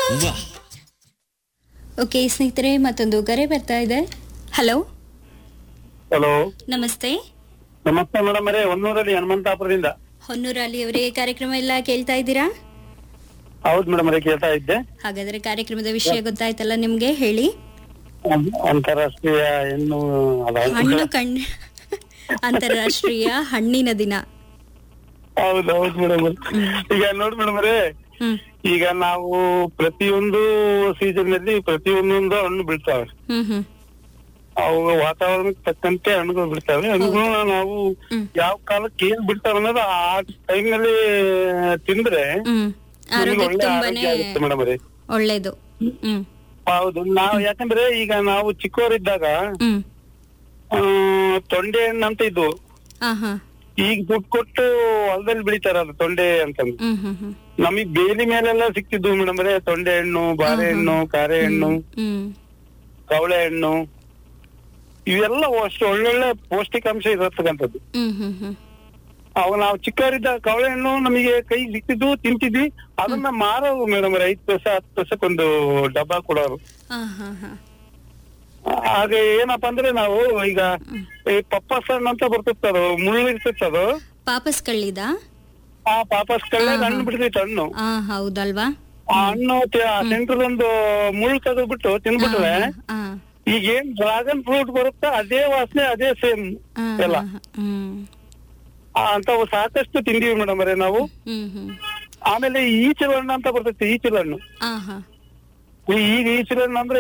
ವಾ ಓಕೆ ಸ್ನೇಹಿತರೆ ಮತ್ತೊಂದು ಕರೆ ಬರ್ತಾ ಇದೆ ಹಲೋ ಹಲೋ ನಮಸ್ತೆ ನಮಸ್ತೆ ಮೇಡಮ್ ಅವರೇ ಹೊನ್ನೂರಲ್ಲಿ ಹನುಮಂತಾಪುರದಿಂದ ಹೊನ್ನೂರಲ್ಲಿ ಅವರೇ ಕಾರ್ಯಕ್ರಮ ಎಲ್ಲ ಕೇಳ್ತಾ ಇದ್ದೀರಾ ಹೌದು ಮೇಡಮ್ ಅವರೇ ಕೇಳ್ತಾ ಇದ್ದೆ ಹಾಗಾದ್ರೆ ಕಾರ್ಯಕ್ರಮದ ವಿಷಯ ಗೊತ್ತಾಯ್ತಲ್ಲ ನಿಮ್ಗೆ ಹೇಳಿ ಅಂ- ಅಂತಾರಾಷ್ಟ್ರೀಯ ಹೆಣ್ಣು ಅಲ್ಲ ಹಣ್ಣು ಕಣ್ ಅಂತಾರಾಷ್ಟ್ರೀಯ ಹಣ್ಣಿನ ದಿನ ಹೌದು ಹೌದು ಮೇಡಮ್ ಈಗ ನೋಡಿ ಮೇಡಮ್ ಅವರೇ ಹ್ಮ್ ಈಗ ನಾವು ಪ್ರತಿಯೊಂದು ಸೀಸನ್ ನಲ್ಲಿ ಪ್ರತಿಯೊಂದೊಂದು ಹಣ್ಣು ಬೀಳ್ತಾವೆ ಹ್ಮ್ ಹ್ಮ್ ಅವು ವಾತಾವರಣಕ್ಕೆ ತಕ್ಕಂತೆ ಹಣ್ಣುಗಳು ಬಿಡ್ತಾವೆ ಹಣ್ಣುಗಳನ್ನ ನಾವು ಹ್ಮ್. ಯಾವ ಕಾಲಕ್ಕೆ ಏನ್ ಬಿಡ್ತಾವೆ ಅನ್ನೋದು ಆ ಟೈಮ್ ನಲ್ಲಿ ತಿಂದ್ರೆ ಹ್ಮ್ ನಮ್ಗೆ ಆರೋಗ್ಯ ಒಳ್ಳೆ ತುಂಬಾನೇ ಆರೋಗ್ಯ ಆಗುತ್ತೆ ಮೇಡಮ್ ಅವರೇ ಒಳ್ಳೇದು ಹ್ಮ್ ಹೌದು ನಾವು ಯಾಕಂದ್ರೆ ಈಗ ನಾವು ಚಿಕ್ಕವರಿದ್ದಾಗ ಹ್ಮ್ ಆ, ತೊಂಡೆ ಹಣ್ಣು ಅಂತ ಇದ್ವು ಹಾ ಹಾ ಈಗ ದುಡ್ಡು ಕೊಟ್ಟು ಹೊಲದಲ್ಲಿ ಬೆಳಿತಾರಲ್ಲ ತೊಂಡೆ ಅಂತಂದು ಹ್ಮ್ ಹ್ಮ್ ಹ್ಮ್ ನಮಗ್ ಬೇಲಿ ಮೇಲೆಲ್ಲ ಸಿಕ್ತಿದ್ವು ಮೇಡಮ್ ಅವರೇ ತೊಂಡೆ ಹಣ್ಣು ಬಾರೆ ಹಣ್ಣು ಕಾರೆ ಹಣ್ಣು ಹ್ಮ್ ಕವಳೆ ಹಣ್ಣು ಇವೆಲ್ಲ ಅಷ್ಟು ಒಳ್ಳೊಳ್ಳೆ ಪೌಷ್ಟಿಕಾಂಶ ಇರತಕ್ಕಂಥದ್ದು ಹ್ಮ್ ಹ್ಮ್ ಹ್ಮ್ ಅವಾಗ ನಾವು ಚಿಕ್ಕವರಿದ್ದ ಕವಳೆ ಹಣ್ಣು ನಮಗೆ ಕೈ ಸಿಕ್ತಿದ್ವು ತಿಂತಿದ್ವಿ ಅದನ್ನ ಮಾರೋರು ಮೇಡಮ್ ಅವ್ರೆ ಐದು ಪೈಸೆ ಹತ್ತು ಪೈಸಕ್ಕೊಂದು ಡಬ್ಬ ಕೊಡೋರು ಹಾ ಹಾ ಹಾ ಹಾಗೆ ಏನಪ್ಪಾ ಅಂದ್ರೆ ನಾವು ಈಗ ಈ ಪಪ್ಪಾಸ್ ಹಣ್ಣು ಅಂತ ಬರ್ತಿರ್ತದು ಮುಳ್ಳು ಇರ್ತಿರ್ತದು ಪಾಪಸ್ ಕಳ್ಳಿದ ಆ ಪಾಪಸ್ ಕಳ್ಳೆ ಹಣ್ಣು ಬಿಡ್ತೈತೆ ಹಣ್ಣು ಹಾ ಹೌದಲ್ವಾ ಆ ಹಣ್ಣು ಸೆಂಟ್ರಲ್ ಒಂದು ಮುಳ್ಳು ತೆಗೆದ್ಬಿಟ್ಟು ತಿನ್ಬಿಟ್ರೆ ಹಾ ಈಗ ಏನ್ ಡ್ರಾಗನ್ ಫ್ರೂಟ್ ಬರುತ್ತಾ ಅದೇ ವಾಸನೆ ಅದೇ ಸೇಮ್ ಹಾ, ಎಲ್ಲ ಹಾ, ಹ್ಮ್ ಆ, ಅಂತವು ಸಾಕಷ್ಟು ತಿಂದೀವಿ ಮೇಡಮ್ ಅವರೇ ನಾವು ಹ್ಮ್ ಹ್ಮ್ ಆಮೇಲೆ ಈಚಲು ಹಣ್ಣು ಅಂತ ಬರ್ತೈತಿ ಈಚಲು ಹಣ್ಣು ಹಾ ಹಾ ಈ- ಈಗ ಈಚಲು ಹಣ್ಣು ಅಂದ್ರೆ